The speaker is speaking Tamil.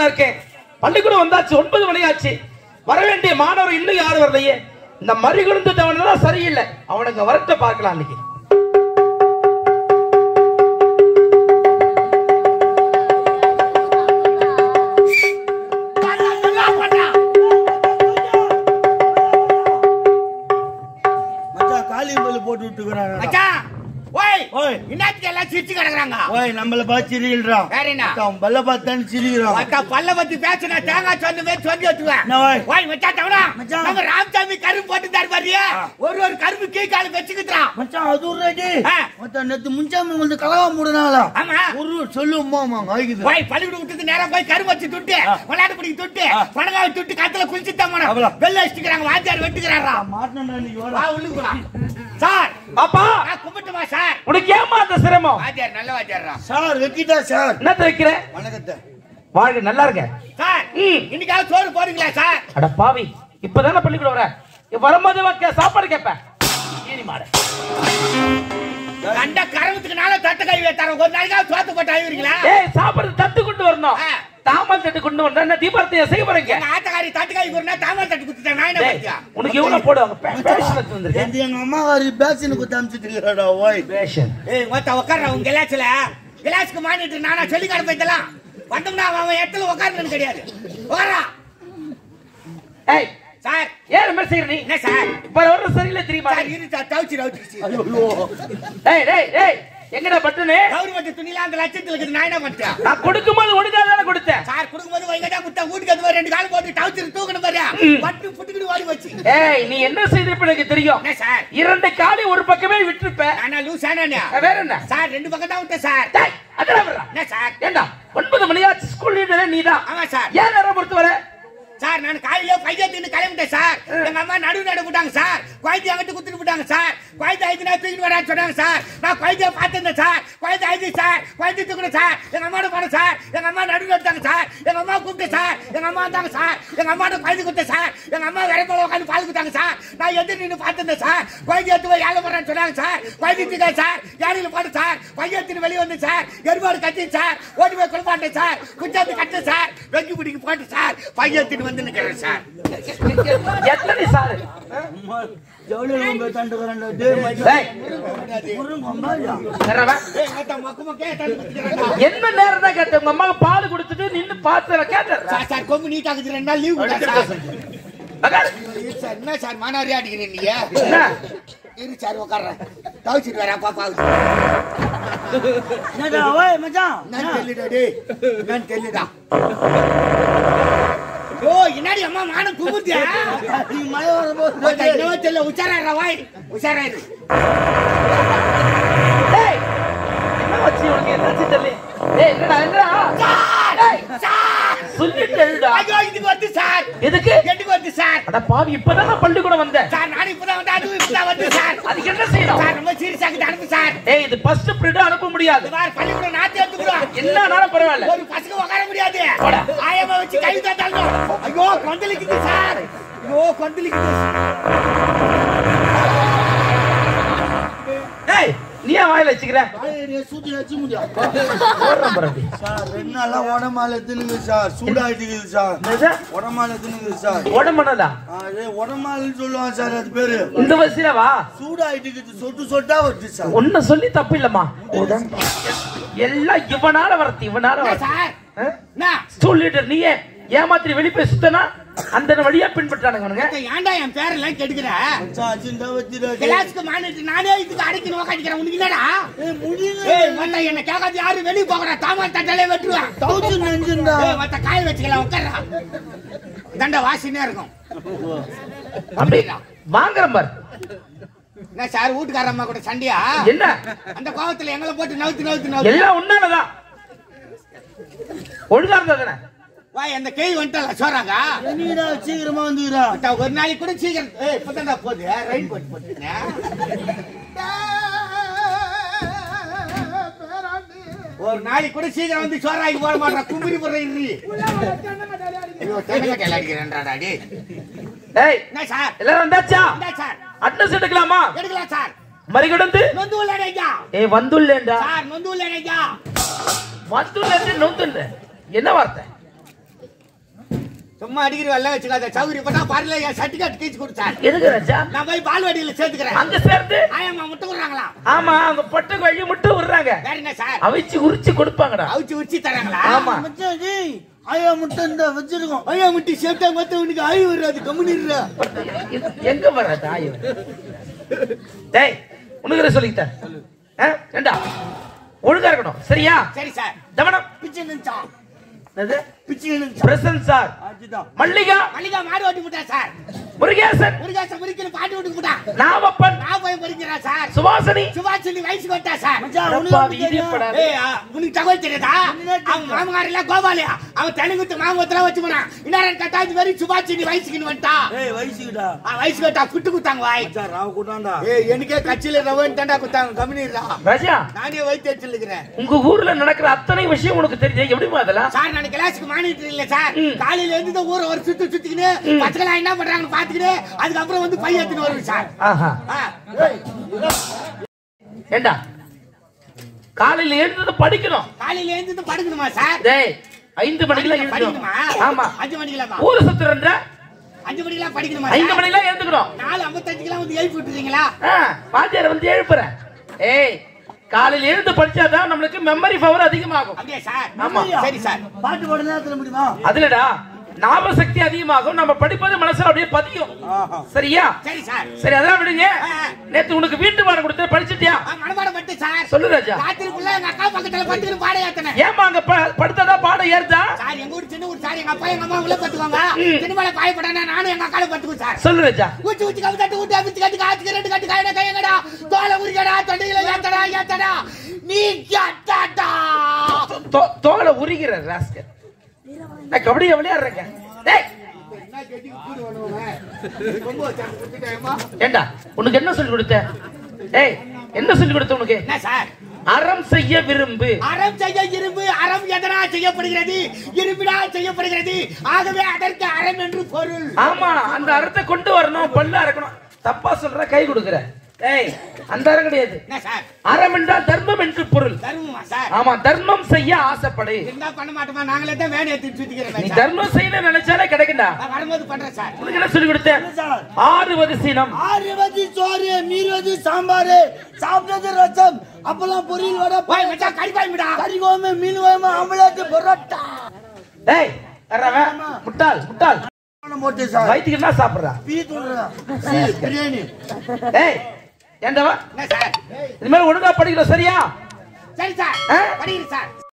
இருக்கேன் பள்ளிக்கூடம் வந்தாச்சு ஒன்பது மணி ஆச்சு வர வேண்டிய மாணவர் இன்னும் யாரும் வரலையே இந்த மறிகுழுந்து தான் சரியில்லை அவனுக்கு வரட்ட பார்க்கலாம் இன்னைக்கு மச்சான் காளியம்பல் போட்டு விட்டுக்கிறாங்க மச்சான் ஓய் ஓய் இன்னத்துக்கு எல்லாம் சிரிச்சு கிடக்குறாங்க ஓய் நம்மள பார்த்து சிரிக்கிறான் வேற என்ன மச்சான் பல்ல பார்த்தான்னு சிரிக்கிறான் மச்சான் பல்ல பத்தி பேசுனா தேங்காய் சொன்ன மாதிரி சொல்லி வச்சுவேன் என்ன ஓய் ஓய் மச்சான் தவறா மச்சான். நம்ம ராமசாமி கரும்பு போட்டு தர பாரியா ஒரு ஒரு கரும்பு கீ கால வச்சுக்கிட்டான் மச்சான் அது ரெடி ஆ. மச்சான் நேத்து முஞ்சாமி வந்து கலவா மூடனால ஆமா ஒரு சொல்லுமா ஆகிக்குது போய் பள்ளிக்கூடம் விட்டுட்டு நேரா போய் கரும்பு வச்சு துட்டு விளையாட்டு பிடிக்க துட்டு பணங்காய் துட்டு கத்துல குளிச்சுட்டு போனோம் அவ்வளோ. வெள்ள வச்சுக்கிறாங்க வாத்தியார் வெட்டுக்கிறாரா மாட்டினா இன்னைக்கு வா வாடா உள்ளுக்கு போலாம் சார் பாப்பா நான் கும்பிட்டுமா சார் உனக்கு ஏமா அந்த சிரமம் வாத்தியார் நல்ல வாத்தியார்ரா சார் வைக்கிட்டா சார் என்னத்த வைக்கிற வணக்கத்தை வாழ்க நல்லா இருக்க சார் ம். இன்னைக்காவது சோறு போடுங்களா சார் அட பாவி இப்பதானே பள்ளிக்கூடம் வர இப்ப வரும்போது வைக்க சாப்பாடு கேட்பேன் ஏனி மாடு கண்ட கரவத்துக்கு நாள தட்டு கை வைத்தார ஒரு நாளைக்காவது சோத்து போட்டு ஆயுறீங்களா ஏய் சாப்பாடு தட்டு கொண்டு வரணும் ஆ. தாமல் தட்டு கொண்டு வந்தா என்ன தீபாவளி செய்ய போறீங்க எங்க ஆத்தக்காரி தட்டு கை போறா தாமல் தட்டு குத்துட்டேன் நான் என்ன டேய், பண்ணியா உனக்கு எவ்வளவு போடுவாங்க பே- பேஷன் எடுத்து வந்திருக்கேன் இது எங்க அம்மா வாரி பேசினு குத்து அமிச்சிட்டு இருக்கிறாடா ஓய் பேஷன் ஏய் மொத்த உட்கார்ற உங்க கிளாஸ்ல கிளாஸ்க்கு மானிட்டு நானா சொல்லி கடை போய்த்தலாம் வந்தோம்னா அவன் இடத்துல உட்காரணும்னு கிடையாது உட்காரா ஏய் சார் ஏன் இந்த மாதிரி செய்யற நீ என்ன சார் இப்ப வர்ற சரியில்லை தெரியுமா சார் இரு சார் தவிச்சு தவிச்சு டேய் டேய் டேய் எங்கடா பட்டுனு கவர்மெண்ட் துணில அந்த லட்சத்துல இருக்குது நான் என்ன பண்ணிட்டேன் நான் கொடுக்கும்போது ஒழுங்கா தானே கொடுத்தேன் சார் கொடுக்கும்போது வைங்க தான் குத்தா வீட்டுக்கு அது மாதிரி ரெண்டு கால் போட்டு டவுச்சு தூக்கணும் பாரு பட்டு புட்டுக்கிட்டு ஓடி வச்சு ஏய் நீ என்ன செய்திருப்ப எனக்கு தெரியும் என்ன சார் இரண்டு காலி ஒரு பக்கமே விட்டுருப்ப நானா லூஸ் ஆனா வேற என்ன சார் ரெண்டு பக்கம் தான் விட்டேன் சார் டேய் அதெல்லாம் விடுறா. என்ன சார் ஏண்டா ஒன்பது மணியாச்சு ஸ்கூல் லீடரே நீதான் ஆமா சார் ஏன் நேரம் பொறுத்து வர சார் நான் காலையில பையத்தின்னு கிளம்பிட்டேன் சார் எங்க அம்மா நடு நடு விட்டாங்க சார் குழந்தை அங்கிட்டு குத்துட்டு விட்டாங்க சார் குழந்தை ஐந்து நேரம் தூக்கிட்டு வரான்னு சொன்னாங்க சார் நான் குழந்தைய பார்த்திருந்தேன் சார் குழந்தை ஐந்து சார் குழந்தை தூக்கணும் சார் எங்க அம்மாட்ட போனேன் சார் எங்க அம்மா நடு நட்டாங்க சார் எங்க அம்மா கூப்பிட்டு சார் எங்க அம்மா வந்தாங்க சார் எங்க அம்மாட்ட குழந்தை கொடுத்தேன் சார் எங்க அம்மா வேற போல உட்காந்து பால் கொடுத்தாங்க சார் நான் எதிர் நின்று பார்த்திருந்தேன் சார் குழந்தை எடுத்து போய் ஏழை போறேன்னு சொன்னாங்க சார் குழந்தை தூக்க சார் யானையில போட்டு சார் பையன் எடுத்துட்டு வெளியே வந்து சார் எருமாடு கத்தி சார் ஓடி போய் குளிப்பாட்டேன் சார் குச்சாந்து கட்டு சார் வெங்கி பிடிக்க போட்டு சார் பையன் எடுத்துட்டு வந்து நிக்கிறேன் சார் எத்தனை சாரு எவ்வளவு நம்ம தண்டுக்கிறேன்டா டேய் மச்சான் டேய் முருங்க அம்மாயா வர்றவா? ஏய், மொத்த மொக்க மொக்கையா தள்ளி குத்திக்கிறான்டா. என்ன நேரம் தான் கேட்ட உங்க அம்மாவுக்கு பால் கொடுத்துட்டு நின்னு பார்த்து கேட்ட சார் சார் கொம்பு நீட்டா இருக்குது ரெண்டு நாள் லீவ் கொடுத்தா சார் இரு சார் என்ன சார் மானாரியா அடிக்கிறேன் நீங்க என்ன இரு சார் உட்கார்றேன் தவிச்சிட்டு வரேன் பாப்பாவுக்கு என்னடா ஓய் மச்சான் என்னன்னு தெரியலடா டேய் என்னன்னு தெரியலடா ஓ என்னடி அம்மா மானம் குமுத்தியா நீ மழை வரும்போது மொத்த என்னவோ தெரியல உச்சாரா வாய் உச்சாரா இரு டேய் என்ன வச்சு உனக்கு என்னாச்சு தெரியல டேய் என்னடா என்னடா டேய் சார் சொல்லிட்டு எழுடா ஐயோ இதுக்கு வந்து சார் எதுக்கு எட்டுக்கு வந்து சார் அட பாவி இப்பதான் நான் பள்ளிக்கூடம் வந்தேன் சார் நான் இப்பதான் வந்து அதுவும் இப்பதான் வந்து சார் அதுக்கு என்ன செய்யணும் சார் ரொம்ப சீரியஸா கிட்ட அனுப்பு சார் ஏய் இது ஃபர்ஸ்ட் பிரிண்ட் அனுப்ப முடியாது இந்த மாதிரி பள்ளிக்கூடம் நாத்தி எடுத்துக்கிறோம் என்னனாலும் பரவாயில்ல ஒரு பசங்க உட்கார முடியாது போடா. ஆயமா வச்சு கை தட்டாலும் ஐயோ கொந்தளிக்குது சார் ஐயோ கொந்தளிக்குது ஏய் நீ ஏன் வாயில வச்சுக்கிற சூத்தி வச்சு முடியும் போடுறேன் பாரு. சார் ரெண்டு நாளா உடம்பால தின்னுங்க சார் சூடாயிட்டுக்குது சார் என்னது? உடம்பால தின்னுங்க சார் உடம்புனதா அது உடம்பாலன்னு சொல்லுவாங்க சார் அது பேரு இந்த வயசுல வா சூடாயிட்டுக்குது சொட்டு சொட்டா வருது சார் ஒன்ன சொல்லி தப்பு இல்லம்மா எல்லாம் இவனால வரத்து இவனால என்ன வரத்து சார் என்ன ஸ்கூல் லீடர் நீயே ஏமாத்திரி வெளிய போய் சுத்தனா அந்த வழியா பின்பற்றானுங்க அவனுங்க ஏன்டா என் பேரெல்லாம் கெடுக்கிற மச்சான் அஜிண்டா வச்சுடாது கிளாஸ்க்கு மானிட்டு நானே இதுக்கு அடைக்கி நோக்காட்டிக்கிறேன் உனக்கு என்னடா முடியல ஏய் மத்த என்ன கேட்காது யாரும் வெளிய போகிறா தாமல் தட்டாலே வெட்டுவேன் தௌசண்ட் நெஞ்சுண்டா ஏய் மத்த காய வச்சுக்கலாம் உட்கார்றா தண்ட வாசினே இருக்கும் அப்படி வாங்குறேன் பாரு என்ன சார் வீட்டுக்கார அம்மா கூட சண்டையா என்ன அந்த கோவத்துல எங்களை போட்டு நவுத்து நவுத்து நவுத்து எல்லாம் உன்னாலதான் ஒழுங்கா இருந்தா தானே வா அந்த கேய் வந்துட்டல சோறாங்க என்னடா சீக்கிரமா வந்துக்கிறா அத்தா, ஒரு நாளைக்கு கூட சீக்கிரம் ஏய் இப்பதான்டா போகுது ரெயின் கோட் போட்டுக்கிறேன் ஒரு நாளைக்கு கூட சீக்கிரம் வந்து சோறாக்கி போட மாட்டேன் கும்பிரி போடுற இரு ஐயோ தென்னங்கட்டையில அடிக்கிறேன்டா டேய் டேய் என்ன சார் எல்லாரும் வந்தாச்சா என்ன சார் அட்ரஸ் எடுக்கலாமா எடுக்கலாம் சார் மறிகடந்து நொந்து உள்ளடையா ஏய் வந்துள்ளேன்டா சார் நொந்து உள்ளடையா வந்துள்ளேன் நொந்துள்ள என்ன வார்த்தை சும்மா அடிக்கிற வெள்ளம் வச்சுக்காத சௌகரி பண்ணா பாருல என் சர்டிபிகேட் கீச்சு கொடுத்தார் எதுக்கு ராஜா நான் போய் பால்வாடியில சேர்த்துக்கிறேன் அங்க சேர்ந்து ஆயம்மா முட்டை விடுறாங்களா ஆமா அவங்க பொட்டை கழுவி மட்டும் விடுறாங்க வேற என்ன சார் அவிச்சு உரிச்சு கொடுப்பாங்கடா அவிச்சு உச்சி தராங்களா ஆமா மச்சான் ஜி ஐயா முட்டை இந்த வச்சிருக்கோம் ஐயா முட்டி சேர்த்தா மத்தவனுக்கு ஆய் வராது கம்முனிடுறா இது எங்க வர தாய் டேய் உனக்கு சொல்லிக்கிட்டேன் ஆ? ஏண்டா ஒழுங்கா இருக்கணும் சரியா சரி சார் கவனம் பிச்சை நினைச்சா என்னது பிச்சை நினைச்சா பிரசன் சார் அதுதான் மல்லிகா மல்லிகா மாடு ஓட்டி விட்டா சார் முருகேசன் முருகாசம் முறிக்கிற பாட்டு விட்டு விட்டா நாமப்பன் நான் போய் முறிக்கிறேன் சார் சுவாசினி சுபாஷ் சொல்லி வயசுக்கு வந்தா சார் மச்சான் அடப்பா, உனக்கு வீதி தெரியும். படாது. ஏய், ஆ, உனக்கு தகவல் தெரியுதா அவன் மாமனார் இல்ல கோபாலியா அவன் தெலுங்குத்து மாமத்துல வச்சு போனான் இன்னும் கட்டாச்சு வரை சுபாஷ் சொல்லி வயசுக்கு வந்துட்டா ஏய் வயசுக்குடா ஆ, வயசுக்கு வந்தா குட்டு குத்தாங்க வாய் மச்சான் ராவ கூட்டாண்டா ஏய் எனக்கே கட்சியில ரவன் தாண்டா குத்தாங்க கம்மிடுறா ராஜா நானே வைத்து வச்சிருக்கிறேன் உங்க ஊர்ல நடக்கிற அத்தனை விஷயம் உனக்கு தெரியுது எப்படிமா அதெல்லாம் சார் நான் கிளாஸுக்கு மானிட்டர் இல்ல சார் ம். காலையில இருந்து இந்த ஊரை ஒரு சுத்து சுத்திக்கின்னு பச்சைகளா என்ன பண்றாங்கன்னு பாத்துக்கிட்டு அதுக்கப்புறம் வந்து பையன் எடுத்துன்னு வருவேன் சார் ஆஹா ஆ, ஏண்டா காலையில எழுந்தது படிக்கணும் காலையில இருந்து படுக்கணுமா சார் டேய் ஐந்து மணிக்கெல்லாம் எழுந்தணும் படிக்கணுமா ஆமா அஞ்சு மணிக்கெல்லாம் ஊரு சுத்துறன்ற அஞ்சு மணிக்கெல்லாம் படிக்கணுமா ஐந்து சார்? மணிக்கெல்லாம் எழுந்துக்கணும் நாலு ஐம்பத்தஞ்சுக்கெல்லாம் வந்து எழுப்பி விட்டுறீங்களா ஆ, வாத்தியார் வந்து எழுப்புறேன் ஏய் காலையில எழுந்து படிச்சாதான் நம்மளுக்கு மெமரி பவர் அதிகமாகும் அப்படியா சார் ஆமா. சரி சார் பாட்டு பாட நேரத்துல முடியுமா அதுலடா ஞாபக சக்தி அதிகமாகும் நம்ம படிப்பது மனசுல அப்படியே பதியும் ஆஹா. சரியா சரி சார் சரி அதெல்லாம் விடுங்க ஆ, ஆ. நேத்து உனக்கு வீட்டு பாடம் கொடுத்து படிச்சிட்டியா ஆ, மனப்பாடம் பட்டு சார் சொல்லு ராஜா ராத்திரிக்குள்ள எங்க அக்கா பக்கத்துல படுத்துக்கிட்டு பாட ஏத்தனேன் ஏமா அங்க ப- படுத்தாதான் பாடம் ஏறுதா சார் எங்க ஊர் சின்ன ஊர் சார் எங்க அப்பா எங்க அம்மா உள்ள பத்துவாங்க சினிமால பாயப்படானா நானும் எங்க அக்கால பத்துக்குவோம் சார் சொல்லு ராஜா ஊச்சி ஊச்சி கவி தட்டு ஊட்டி அபிச்சு கட்டு காத்துக்கு ரெண்டு கட்டு கையில கையங்கடா தோலை உரிக்கடா தொண்டையில ஏத்தடா ஏத்தடா நீ கேட்டாடா தோ- தோலை உரிக்கிற ராஸ்கர் நான் கபடி விளையாடுறேன் டேய் என்ன கட்டி கூடு பண்ணுவாங்க ரொம்ப வச்சாங்க குத்திட்டேம்மா ஏண்டா உனக்கு என்ன சொல்லி கொடுத்த ஏய் என்ன சொல்லி கொடுத்த உனக்கு என்ன சார் அறம் செய்ய விரும்பு அறம் செய்ய இரும்பு அறம் எதனா செய்யப்படுகிறது இரும்பினா செய்யப்படுகிறது ஆகவே அதற்கு அறம் என்று பொருள் ஆமா அந்த அறத்தை கொண்டு வரணும் பல்லா இருக்கணும் தப்பா சொல்ற கை கொடுக்குற ஏய் அந்த அறம் கிடையாது என்ன சார் அறம் என்றால் தர்மம் என்று பொருள் தருமா சார் ஆமா தர்மம் செய்ய ஆசைப்படு இருந்தா பண்ண மாட்டோமா நாங்களே தான் வேலையை எடுத்து நீ சுத்திக்கிறேன் சார். தர்மம் செய்ய நினைச்சாலே கிடைக்கும்டா நான் வரும்போது பண்றேன் சார் உனக்கு என்ன சொல்லி கொடுத்தேன் சார் ஆறுவது சினம் ஆறுவது சோறு மீறுவது சாம்பாரு சாப்பிட்டது ரசம் அப்பெல்லாம் பொரியல் வடை போய் மச்சான் கறிப்பாய்மிடா கறி கோயம்பு மீன் கோயம்பு ஆம்பளேட்டு பரோட்டா டேய் வர்றவன் முட்டாள் முட்டாள் போட்டு சார் வயிற்றுக்கு என்ன சாப்பிடுறா பீ தூண்டுறா பிரியாணி ஏய் ஏண்டவா என்ன சார் இது மாதிரி ஒழுங்கா படிக்கணும் சரியா சரி சார் ஆ? படிக்கிறேன் சார்